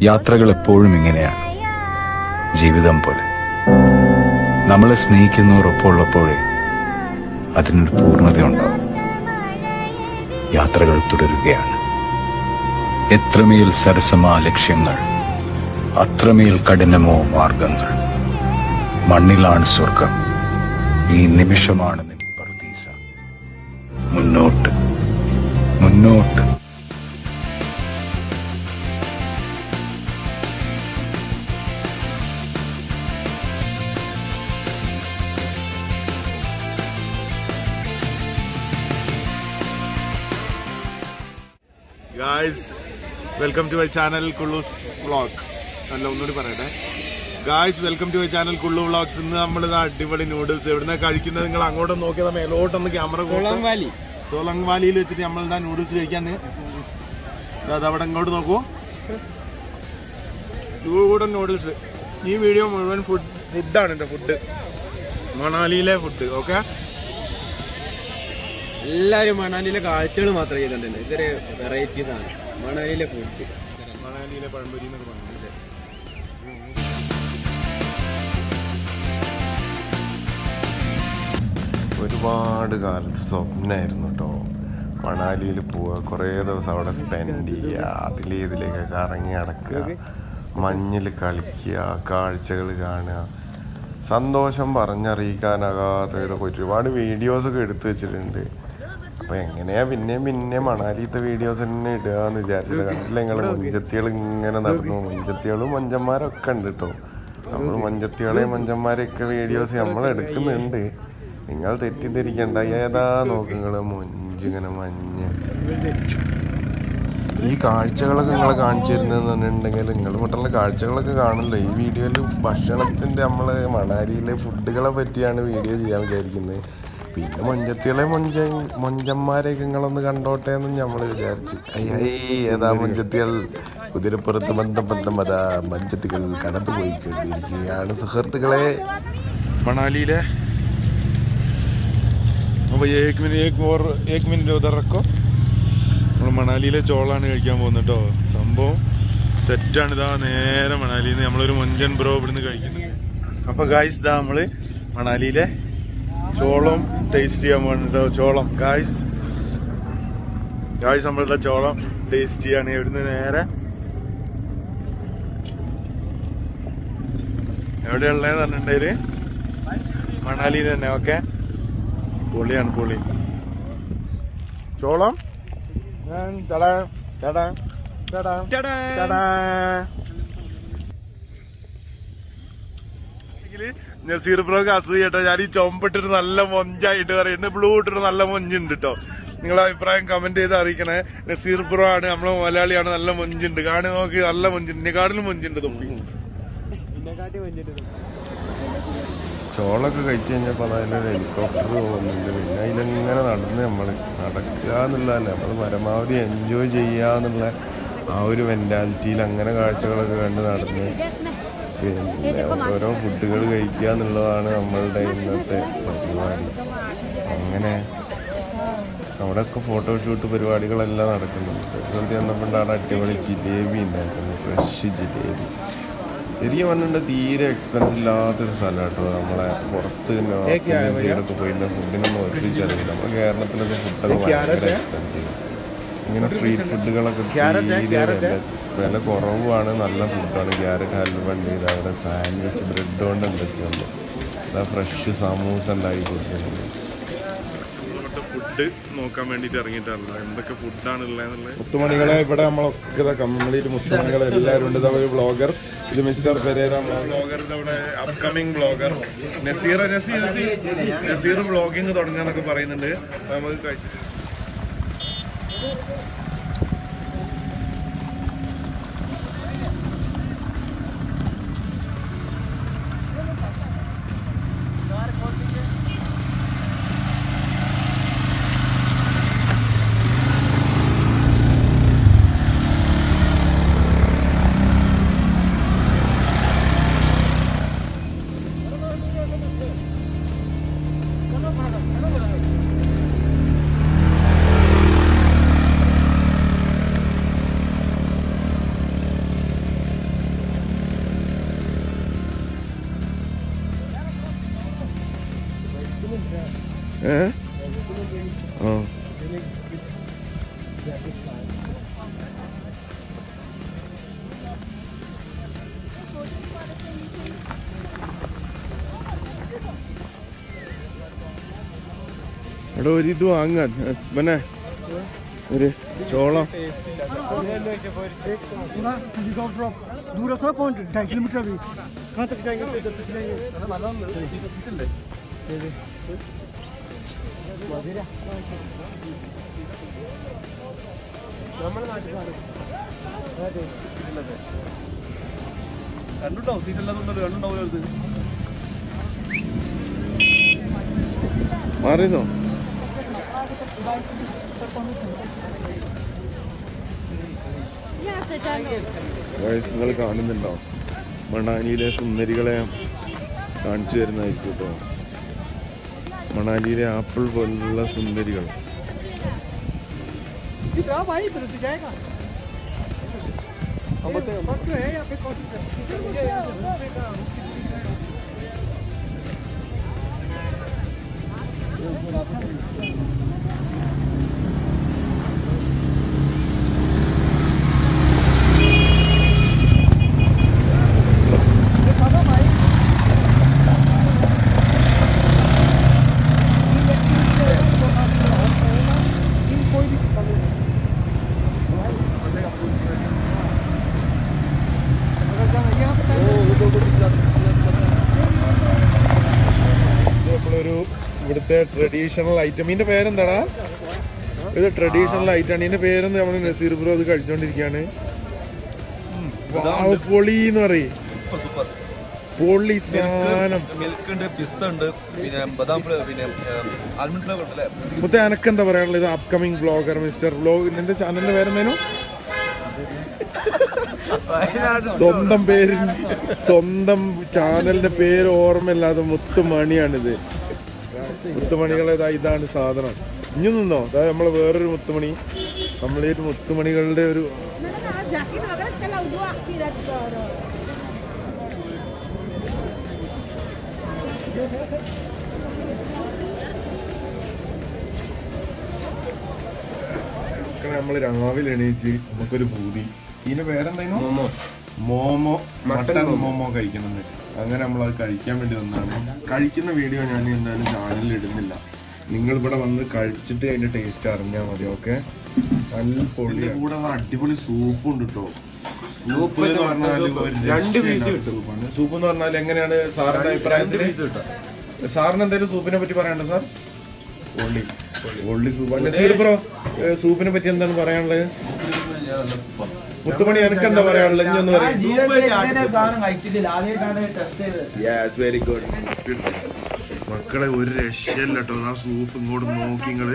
യാത്രകൾ എപ്പോഴും ഇങ്ങനെയാണ് ജീവിതം പോലെ നമ്മളെ സ്നേഹിക്കുന്നവർ ഒപ്പമുള്ളപ്പോഴേ അതിനൊരു പൂർണ്ണതയുണ്ടാവും യാത്രകൾ തുടരുകയാണ് എത്രമേൽ സരസമാ ലക്ഷ്യങ്ങൾ അത്രമേൽ കഠിനമോ മാർഗങ്ങൾ മണ്ണിലാണ് സ്വർഗം ഈ നിമിഷമാണ് നിൻ പറുദീസ മുന്നോട്ട് മുന്നോട്ട് guys welcome to my channel Kullu's vlog അല്ല ഒന്നുകൂടി പറയട്ടെ guys welcome to my channel Kullu vlogs ഇന്ന് നമ്മൾ അടിപൊളി നൂഡിൽസ് എവിടുന്ന കഴിക്കുന്നത് നിങ്ങൾ അങ്ങോട്ട് നോക്കിയാൽ മേലോട്ടൊന്ന് ക്യാമറ സോളാം വാലി സോലങ് വാലിയിൽ വെച്ചിട്ട് നമ്മൾ എന്താ നൂഡിൽസ് കഴിക്കാൻ അത് അവിടെ ഇങ്ങോട്ട് നോക്കൂ ചൂടൻ നൂഡിൽസ് ഈ വീഡിയോ മുഴുവൻ ഫുഡ് ഫുഡാണ് എൻ്റെ ഫുഡ് മണാലിയിലെ ഫുഡ് ഓക്കെ എല്ലാരും മണാലിയിലെ കാഴ്ചകൾ മാത്രം ചെയ്തിട്ടുണ്ട് ഇതൊരു വെറൈറ്റി സാധനം മണാലിയിലെ ഫുഡ് മണാലിയിലെ പഴംപൊരി എന്നൊക്കെ പറഞ്ഞില്ലേ ഒരുപാട് കാലത്ത് സ്വപ്നമായിരുന്നു കേട്ടോ മണാലിയിൽ പോവുക കുറേ ദിവസം അവിടെ സ്പെൻഡ് ചെയ്യുക അതിലെ ഇതിലേക്ക് കറങ്ങി നടക്കുക മഞ്ഞിൽ കളിക്കുക കാഴ്ചകൾ കാണുക സന്തോഷം പറഞ്ഞറിയിക്കാനാകാത്ത ഇതൊക്കെ ഒരുപാട് വീഡിയോസൊക്കെ എടുത്തു വെച്ചിട്ടുണ്ട് അപ്പോൾ എങ്ങനെയാ പിന്നെയും പിന്നെ മണാലിത്തെ വീഡിയോസ് തന്നെ ഇടുക എന്ന് വിചാരിച്ചത് കണ്ടില്ല നിങ്ങൾ മുഞ്ചത്തികൾ ഇങ്ങനെ നടന്നു മുഞ്ചത്തികളും മഞ്ചന്മാരൊക്കെ ഉണ്ട് കേട്ടോ നമ്മൾ മഞ്ചത്തികളെയും മഞ്ചന്മാരെയൊക്കെ വീഡിയോസ് നമ്മൾ എടുക്കുന്നുണ്ട് നിങ്ങൾ തെറ്റിദ്ധരിക്കണ്ട ഏതാ നോക്കുങ്ങൾ മൊഞ്ചിങ്ങനെ മഞ്ഞ് ഈ കാഴ്ചകളൊക്കെ നിങ്ങളെ കാണിച്ചു തരുന്നതെന്ന് പറഞ്ഞിട്ടുണ്ടെങ്കിൽ നിങ്ങൾ ഇങ്ങോട്ടുള്ള കാഴ്ചകളൊക്കെ കാണല്ലോ ഈ വീഡിയോയിൽ ഭക്ഷണത്തിൻ്റെ നമ്മൾ മണാലിയിലെ ഫുഡുകളെ പറ്റിയാണ് വീഡിയോ ചെയ്യാൻ വിചാരിക്കുന്നത് പിന്നെ മൊഞ്ചത്തികളെ മൊഞ്ച മൊഞ്ചന്മാരെയൊക്കെ നിങ്ങളൊന്ന് കണ്ടോട്ടെ എന്ന് നമ്മൾ വിചാരിച്ചു അയ്യേ ഏതാ മൊഞ്ചത്തികൾ കുതിരപ്പുറത്ത് ബന്ധം ബന്ധം അതാ മഞ്ചത്തികൾ കടന്നു പോയിക്കൊണ്ടിരിക്കുകയാണ് സുഹൃത്തുക്കളെ मनाली ले അപ്പോൾ ഭയ്യ ഏക് മിനിറ്റ് ഏക് ഓർ ഏക് മിനിറ്റ് ഉദർ റക്കോ നമ്മൾ മണാലിയിലെ ചോളാണ് കഴിക്കാൻ പോകുന്നത് കേട്ടോ സംഭവം സെറ്റാണ് ഇതാ നേരെ മണാലിയിൽ നിന്ന് നമ്മളൊരു മൊഞ്ചൻ ബ്രോ ഇവിടുന്ന് കഴിക്കുന്നത് അപ്പോൾ ഗായ്സ് ഇതാ നമ്മൾ മണാലിയിലെ ചോളം ടേസ്റ്റ് ചെയ്യാൻ പോകുന്നുണ്ടോ ചോളം ഗായ്സ് ഗായ്സ് നമ്മളിതാ ചോളം ടേസ്റ്റ് ചെയ്യാണ് ഇവിടുന്ന് നേരെ എവിടെയുള്ളതെന്ന് പറഞ്ഞിട്ടുണ്ടെങ്കിൽ മണാലിയിൽ തന്നെ ഓക്കെ പൊളിയാണ് പൊളി ചോളം ടടാ, ടടാ, ടടാ, ടടാ. ഇതില് നസീർ ബ്രോക്ക് അസൂയട്ടോ ഞാൻ ഈ ചൊമ്പിട്ടിട്ട് നല്ല മൊഞ്ചായിട്ട് പറയുന്നുണ്ട് ബ്ലൂ ഇട്ടിട്ട് നല്ല മൊഞ്ചുണ്ട് കേട്ടോ നിങ്ങളെ അഭിപ്രായം കമന്റ് ചെയ്ത് അറിയിക്കണേ നസീർ ബ്രോ ആണ് നമ്മളെ മലയാളിയാണ് നല്ല മൊഞ്ചുണ്ട് കാണി നോക്കി നല്ല മൊഞ്ചുണ്ട് എന്നെക്കാട്ടിലും മൊഞ്ചുണ്ട് തൊപ്പി ചോളൊക്കെ കഴിച്ചു കഴിഞ്ഞപ്പോൾ അതിലൊരു ഹെലികോപ്റ്റർ പോകുന്നുണ്ട് പിന്നെ അതിലിങ്ങനെ നടന്ന് നമ്മൾ നടക്കുക എന്നുള്ളതല്ല നമ്മൾ പരമാവധി എൻജോയ് ചെയ്യുക എന്നുള്ള ആ ഒരു മെൻറ്റാലിറ്റിയിൽ അങ്ങനെ കാഴ്ചകളൊക്കെ കണ്ട് നടന്ന് പിന്നെ ഓരോ ഫുഡുകൾ കഴിക്കുക എന്നുള്ളതാണ് നമ്മളുടെ ഇന്നത്തെ പരിപാടി അങ്ങനെ അവിടെയൊക്കെ ഫോട്ടോഷൂട്ട് പരിപാടികളെല്ലാം നടക്കുന്നുണ്ട് ഒരു സ്ഥലത്ത് ചെന്നപ്പോഴാണ് അടിപൊളി ജിലേബി ഉണ്ടാക്കുന്നത് ഫ്രഷ് ജിലേബി ശരിക്കും പറഞ്ഞിട്ട് തീരെ എക്സ്പെൻസ് ഇല്ലാത്തൊരു സ്ഥലം കേട്ടോ നമ്മളെ പുറത്ത് നോർത്ത് ഇന്ത്യൻ സൈഡൊക്കെ പോയിട്ട് ഫുഡിനൊന്നും ഒരു ചെലവില്ല നമ്മുടെ കേരളത്തിലൊക്കെ ഫുഡൊക്കെ ഭയങ്കര എക്സ്പെൻസീവ് ഇങ്ങനെ സ്ട്രീറ്റ് ഫുഡുകളൊക്കെ തീരെ വില വില കുറവാണ് നല്ല ഫുഡാണ് ക്യാരറ്റ് ഹൽവ ഉണ്ട് ഇത് അവിടെ സാൻഡ്വിച്ച് ബ്രെഡ് കൊണ്ട് എന്തൊക്കെയുണ്ട് അതാ ഫ്രഷ് സമൂസ ഉണ്ടാക്കി കൊടുക്കുന്നുണ്ട് ഫുഡ് നോക്കാൻ വേണ്ടിട്ട് ഇറങ്ങിയിട്ടാണല്ലോ എന്തൊക്കെ ഫുഡാണ് ഉള്ളതെന്നുള്ളത് മുത്തുമണികളെ ഇവിടെ നമ്മളൊക്കെ കംപ്ലീറ്റ് മുത്തുമണികളെ എല്ലാവരും ഉണ്ട് ഇതാ ഒരു ബ്ലോഗർ ഇത് മിസ്റ്റർ പെരേര ബ്ലോഗർ ഇവിടെ upcoming blogger Naseer Naseer Naseer Naseer blogging തുടങ്ങാന്നൊക്കെ പറയുന്നുണ്ട് അപ്പൊ നമുക്ക് കഴി- ഏ ആ എടാ ഒരു ഇത് വാങ്ങാൻ പിന്നെ ഒരു ചോളം दूसरा पॉइंट ढाई किलोमीटर अभी कहाँ तक जाएंगे तो इधर तक जाएंगे കണ്ടുണ്ടാവും സീറ്റ് അല്ലാതുണ്ടല്ലോ കണ്ടുണ്ടാവില്ല മാറിയെന്നോ നിങ്ങൾ കാണുന്നുണ്ടോ മണാലിയിലെ സുന്ദരികളെ കാണിച്ചു തരുന്നതായിരിക്കും കേട്ടോ മണാലിയിലെ ആപ്പിൾ പോലുള്ള സുന്ദരികൾ इधर आओ भाई इधर से जाएगा डॉक्टर है यहाँ पे कॉटेज നമ്മളൊരു ഇവിടുത്തെ ട്രഡീഷണൽ ഐറ്റം ഇതിന്റെ പേരെന്താടാ ഇത് ട്രഡീഷണൽ ഐറ്റം ആണ് ഇതിന്റെ പേരെന്ന് നമ്മൾ നസീർ ബ്രോ അത് കഴിച്ചോണ്ടിരിക്കാണ് വാവ്, പൊളി എന്ന് പറയും സൂപ്പർ പൊളി സാധനം മിൽക്ക് ഉണ്ട് പിസ്ത ഉണ്ട് പിന്നെ ബദാം ഫ്ലേവർ പിന്നെ ആൽമണ്ട് ഫ്ലേവർ ഉണ്ട് അല്ലേ മുത്തേ എനക്ക് എന്താ പറയാനുള്ളത് ഇത് അപ്കമിങ് ബ്ലോഗർ മിസ്റ്റർ ബ്ലോഗ് നിന്റെ ചാനലിന്റെ പേരെന്തേനു സ്വന്തം പേര് സ്വന്തം ചാനലിന്റെ പേര് ഓർമ്മയില്ലാതെ മുത്തുമണിയാണിത് മുത്തുമണികളേതാ ഇതാണ് സാധനം ഇനി നിന്നോ അതായത് നമ്മളെ വേറൊരു മുത്തുമണി നമ്മളീ ഒരു മുത്തുമണികളുടെ ഒരു Yakin agad kalau dua kilat toro. നമ്മൾ രാവിലെ എണീച്ച് നമുക്കൊരു പൂതി ഇതിന്റെ പേരെന്തായിരുന്നു മോമോ മോമോ മട്ടൻ മോമോ കഴിക്കണമെന്ന് അങ്ങനെ നമ്മൾ അത് കഴിക്കാൻ വേണ്ടി വന്നതാണ് കഴിക്കുന്ന വീഡിയോ ഞാൻ എന്തായാലും ചാനലിൽ ഇടുന്നില്ല നിങ്ങൾ ഇവിടെ വന്ന് കഴിച്ചിട്ട് അതിന്റെ ടേസ്റ്റ് അറിഞ്ഞാൽ മതി ഓക്കെ നല്ല പൊളി കൂടെ അത് അടിപൊളി സൂപ്പ് ഉണ്ട് കേട്ടോ സൂപ്പ് എന്ന് പറഞ്ഞാൽ രണ്ട് സൂപ്പാണ് സൂപ്പ് എന്ന് പറഞ്ഞാൽ എങ്ങനെയാണ് സാറിന്റെ അഭിപ്രായത്തിൽ സാറിന് എന്തെങ്കിലും സൂപ്പിനെ പറ്റി പറയണ്ട സാർ ഒള്ളി ഒള്ളി സൂപ്പ് നസീർ ബ്രോ ഏ, സൂപ്പിനെ പറ്റി എന്താണ് പറയാനുള്ളത് മുത്തുമണി എനിക്ക് എന്താ പറയാനുള്ളത് ഇനി ഒന്ന് പറയും യെസ് വെരി ഗുഡ് മക്കളെ ഒരു രക്ഷയില്ല കേട്ടോ ആ സൂപ്പ് ഇങ്ങോട്ട് നോക്കി നിങ്ങള്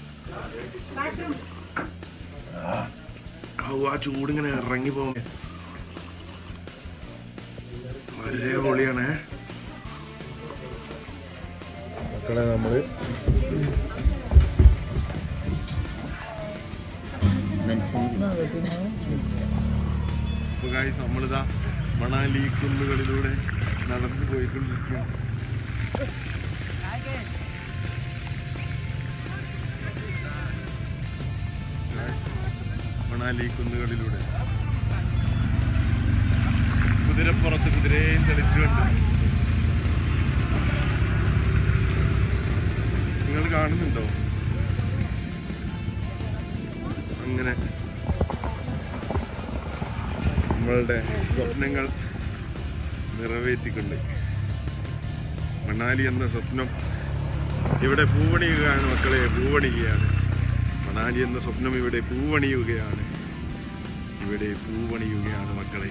ഔ, ആ ചൂടിങ്ങനെ ഇറങ്ങി പോകും ഒരേ പൊളിയാണേ മക്കളെ നമ്മള് അപ്പൊ guys, നമ്മളിതാ മണാലി കുന്നുകളിലൂടെ നടന്നു പോയിക്കൊണ്ടിരിക്കുകയാണ് Guys, മണാലി കുന്നുകളിലൂടെ കുതിരപ്പുറത്ത് കുതിരയും തെളിച്ചുകൊണ്ട് നിങ്ങൾ കാണുന്നുണ്ടോ അങ്ങനെ നമ്മളുടെ സ്വപ്നങ്ങൾ നിറവേറ്റിക്കൊണ്ട് മണാലി എന്ന സ്വപ്നം ഇവിടെ പൂവണിയുകയാണ് മക്കളെ പൂവണിയുകയാണ് മണാലി എന്ന സ്വപ്നം ഇവിടെ പൂവണിയുകയാണ് ഇവിടെ പൂവണിയുകയാണ് മക്കളെ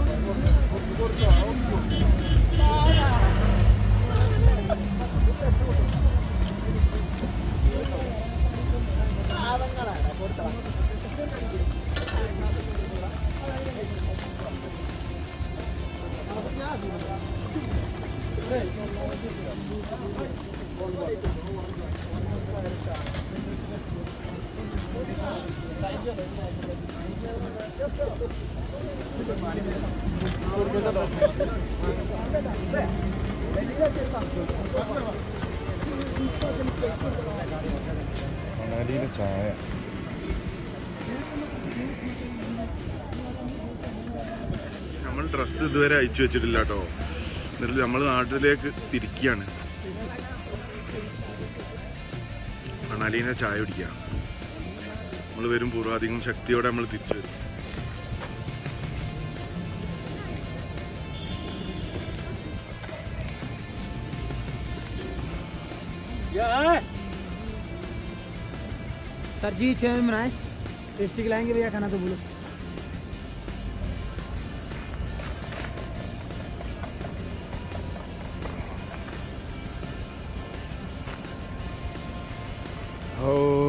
മണാലിയിലെ ചായ നമ്മൾ ഡ്രസ്സ് ഇതുവരെ അയച്ചു വെച്ചിട്ടില്ല കേട്ടോ എന്നിട്ട് നമ്മൾ നാട്ടിലേക്ക് തിരിക്കുകയാണ് മണാലിനെ ചായ കുടിക്കുക നമ്മൾ വരും പൂർവാധികം ശക്തിയോടെ നമ്മൾ തിരിച്ചു വരും सर जी छः में बनाए टेस्टी खिलाएंगे भैया खाना तो बोलो ഓ